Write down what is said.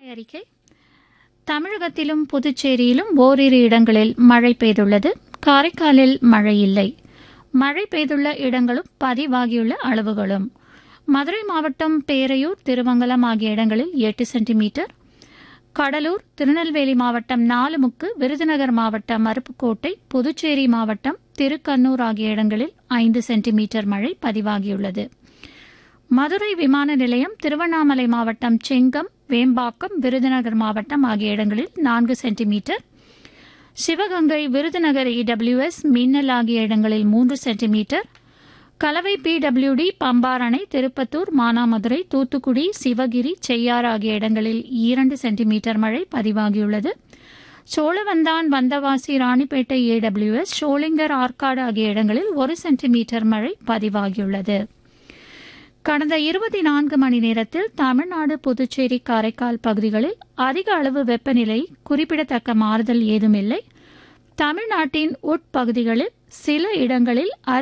அறிக்கை தமிழகத்திலும் புதுச்சேரியிலும் ஓரிரு இடங்களில் மழை பெய்துள்ளது காரைக்காலில் மழை இல்லை மழை பெய்துள்ள இடங்களும் பதிவாகியுள்ள அளவுகளும் மதுரை மாவட்டம் பேரையூர் திருமங்கலம் ஆகிய இடங்களில் எட்டு சென்டிமீட்டர் கடலூர் திருநெல்வேலி மாவட்டம் நாலுமுக்கு விருதுநகர் மாவட்டம் அருப்புக்கோட்டை புதுச்சேரி மாவட்டம் திருக்கண்ணூர் ஆகிய இடங்களில் ஐந்து சென்டிமீட்டர் மழை பதிவாகியுள்ளது மதுரை விமான நிலையம் திருவண்ணாமலை மாவட்டம் செங்கம் வேம்பாக்கம் விருதுநகர் மாவட்டம் ஆகிய இடங்களில் நான்கு சென்டிமீட்டர் சிவகங்கை விருதுநகர் இடபிள்யூஎஸ் மின்னல் ஆகிய இடங்களில் மூன்று சென்டிமீட்டர் கலவை பிடபிள்யூடி பம்பாரணை திருப்பத்தூர் மானாமதுரை தூத்துக்குடி சிவகிரி செய்யாறு ஆகிய இடங்களில் இரண்டு சென்டிமீட்டர் மழை பதிவாகியுள்ளது சோழவந்தான் வந்தவாசி ராணிப்பேட்டை ஏடபிள்யூஎஸ் ஷோலிங்கர் ஆற்காடு ஆகிய இடங்களில் ஒரு சென்டிமீட்டர் மழை பதிவாகியுள்ளது கடந்த இருபத்தி நான்கு மணி நேரத்தில் தமிழ்நாடு புதுச்சேரி காரைக்கால் பகுதிகளில் அதிக அளவு வெப்பநிலை குறிப்பிடத்தக்க மாறுதல் ஏதுமில்லை தமிழ்நாட்டின் உட்பகுதிகளில் சில இடங்களில்